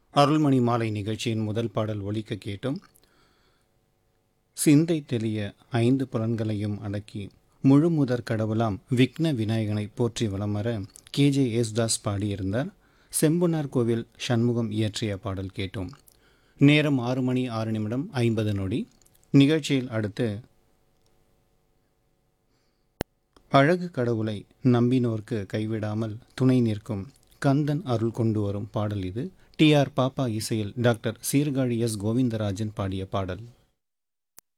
அருள்மணி மாலை நிகழ்ச்சியின் முதல் பாடல் ஒலிக்க கேட்டோம் சிந்தை தெளிய ஐந்து புலன்களையும் அடக்கி முழுமுதற் கடவுளாம் விக்ன விநாயகனை போற்றி வலம் வர கேஜே யேசுதாஸ் பாடியிருந்தார் செம்புனார் கோவில் சண்முகம் இயற்றிய பாடல் கேட்டோம் நேரம் ஆறு மணி ஆறு நிமிடம் ஐம்பது நொடி நிகழ்ச்சியில் அடுத்து அழகு கடவுளை நம்பினோர்க்கு கைவிடாமல் துணை நிற்கும் கந்தன் அருள் கொண்டு வரும் பாடல் இது டி ஆர் பாப்பா இசையில் டாக்டர் சீர்காழி எஸ் கோவிந்தராஜன் பாடிய பாடல்